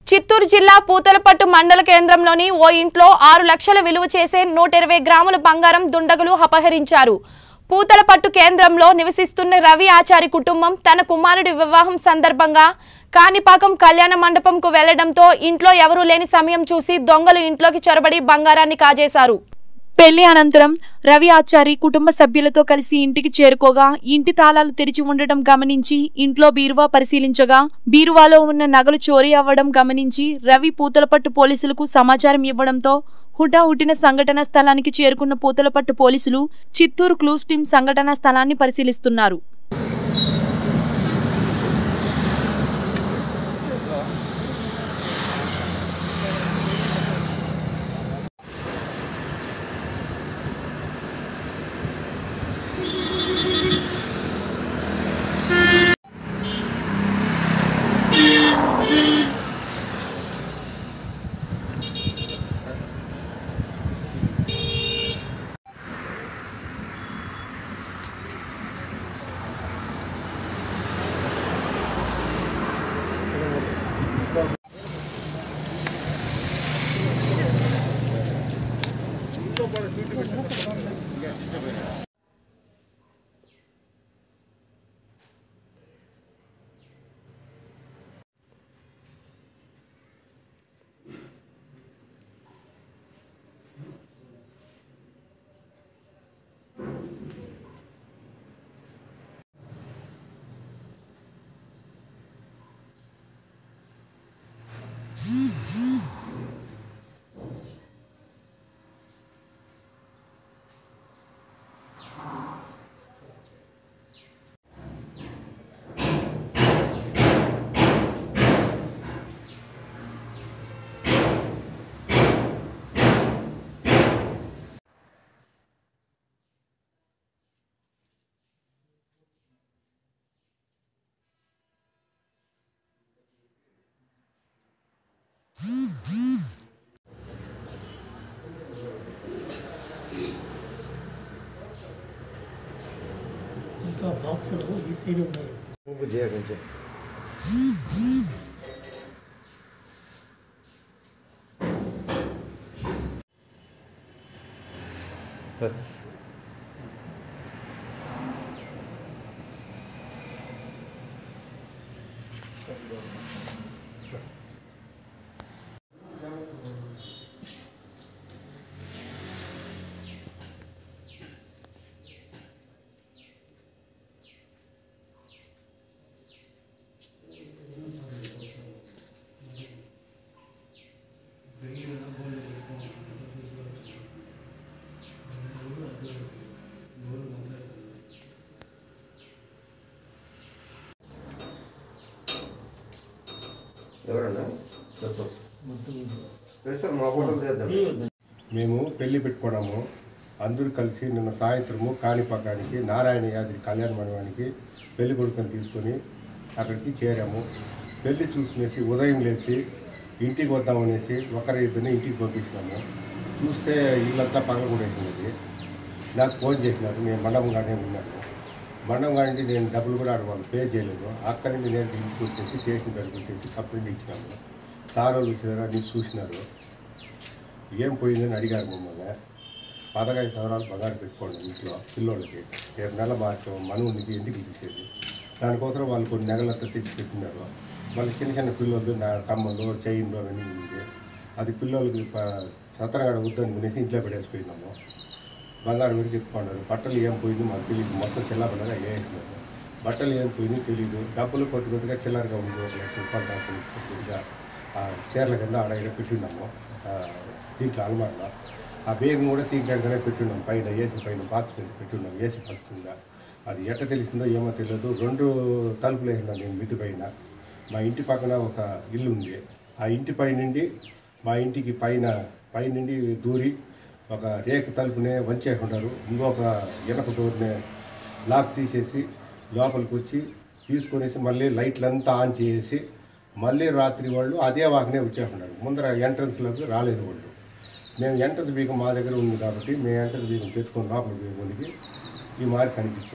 చిత్తూరు జిల్లా పూతలపట్టు మండల కేంద్రంలోని ఓ ఇంట్లో ఆరు లక్షల విలువ చేసే నూట ఇరవై గ్రాముల బంగారం దుండగులు అపహరించారు పూతలపట్టు కేంద్రంలో నివసిస్తున్న రవి ఆచారి కుటుంబం తన కుమారుడి వివాహం సందర్భంగా కాణిపాకం కళ్యాణ మండపంకు వెళ్లడంతో ఇంట్లో ఎవరూ లేని సమయం చూసి దొంగలు ఇంట్లోకి చొరబడి బంగారాన్ని కాజేశారు పెళ్లి అనంతరం రవి ఆచారి కుటుంబ సభ్యులతో కలిసి ఇంటికి చేరుకోగా ఇంటి తాళాలు తెరిచి ఉండటం గమనించి ఇంట్లో బీరువా పరిశీలించగా బీరువాలో ఉన్న నగలు చోరీ అవ్వడం గమనించి రవి పూతలపట్టు పోలీసులకు సమాచారం ఇవ్వడంతో హుటాహుటిన సంఘటన స్థలానికి చేరుకున్న పూతలపట్టు పోలీసులు చిత్తూరు క్లూస్ టీం సంఘటన స్థలాన్ని పరిశీలిస్తున్నారు ఇంకా బాక్సులు ఈ సైడ్ ఉన్నాయి మూపు చేయ కొంచెం బస్ ఎవరన్నా బస్ సార్ మా ఫోటోలు చేద్దాం మేము పెళ్లి పెట్టుకున్నాము అందరూ కలిసి నిన్న సాయంత్రము కాణిపాకానికి నారాయణ యాద్రి కళ్యాణ మండపానికి పెళ్లి కొడుకుని తీసుకొని అక్కడికి చేరాము పెళ్లి చూసుకునేసి ఉదయం లేచి ఇంటికి వద్దామనేసి ఒకరి ఇద్దరిని ఇంటికి పంపించినాము చూస్తే ఇల్లంతా పగలగొడేసినది నాకు ఫోన్ చేసినారు నేను మండపంగానే ఉన్నాను మండపంగానికి నేను డబ్బులు కూడా ఆడ వాళ్ళు పే చేయలేదు అక్కడి నుంచి నేను ఇంటికి వచ్చేసి స్టేషన్ దగ్గరికి వచ్చేసి కంప్లైంట్ ఇచ్చినాము సార్ వాళ్ళు వచ్చినారు అన్ని చూసినారు ఏం పోయిందని అడిగారు మమ్మల్ని పదహైదు సంవత్సరాలు బంగారు పెట్టుకోండి ఇంట్లో పిల్లోళ్ళకి రేపు నెల మార్చాం మనవునికి ఇంటికి తీసేది దానికోసం వాళ్ళు కొన్ని నెగలంతా తెచ్చి పెట్టినారు మళ్ళీ చిన్న చిన్న పిల్లలు నా కమ్మలు చైన్లు అవన్నీ ఉంది అది పిల్లలకి సత్తరగాడ వద్దని కొనేసి ఇంట్లో పెట్టేసిపోయినాము బంగారం వరకు ఎత్తుకున్నారు బట్టలు ఏం పోయింది మాకు తెలియదు మొత్తం చిల్లబల్లగా వేసినారు బట్టలు ఏం పోయింది తెలియదు డబ్బులు కొద్ది కొద్దిగా చిల్లరగా ఉంది ఒక లక్ష రూపాయలు దాకా కొద్ది కొద్దిగా ఆ చీరల కింద ఆడ ఈడ పెట్టున్నాము ఆ, దీంట్లో అలమారలో ఆ బేగం కూడా సీక్రెట్గానే పెట్టున్నాం పైన ఏసీ పైన బాక్స్ మీద పెట్టున్నాం ఏసీ బాక్స్ కింద అది ఎట్ట తెలిసిందో ఏమో తెలియదు రెండు తలుపులు వేసినాను నేను మిద్ది పైన మా ఇంటి పక్కన ఒక ఇల్లు ఉంది ఆ ఇంటి పై నుండి మా ఇంటికి పైన పై నుండి దూరి ఒక రేకు తలుపునే వంచేసుకుంటారు ఇంకొక ఇనప డోర్నే లాక్ తీసేసి లోపలికి వచ్చి తీసుకొనేసి మళ్ళీ లైట్లంతా ఆన్ చేసి మళ్ళీ రాత్రి వాళ్ళు అదే వాకనే వచ్చేస్తున్నారు ముందర ఎంట్రన్స్లోకి రాలేదు వాళ్ళు మేము ఎంట్రన్స్ బీగం మా దగ్గర ఉంది కాబట్టి మేము ఎంట్రన్స్ బీగం తెచ్చుకొని లోపలికి పోయి ఈ మారి కనిపించింది